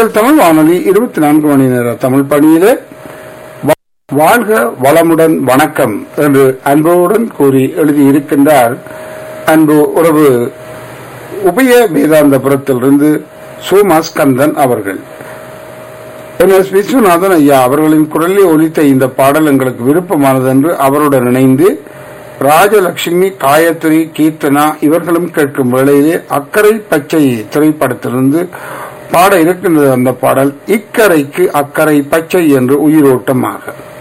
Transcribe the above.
முதல் தமிழ் வானொலி இருபத்தி நான்கு மணி நேர தமிழ் பணியிலே வா- வாழ்க வளமுடன் வணக்கம் என்று அன்புடன் கூறி எழுதியிருக்கின்றார் அன்பு உறவு உபய வேதாந்தபுரத்திலிருந்து சோமாஸ்கந்தன் அவர்கள் என் எஸ் விஸ்வநாதன் ஐயா அவர்களின் குரலில் ஒலித்த இந்த பாடல் எங்களுக்கு விருப்பமானது என்று அவருடன் இணைந்து ராஜலட்சுமி காயத்ரி கீர்த்தனா இவர்களும் கேட்கும் வேளையிலே அக்கறை பச்சை திரைப்படத்திலிருந்து பாட இருக்கின்றது அந்த பாடல் இக்கரைக்கு அக்கறை பச்சை என்று உயிரோட்டமாக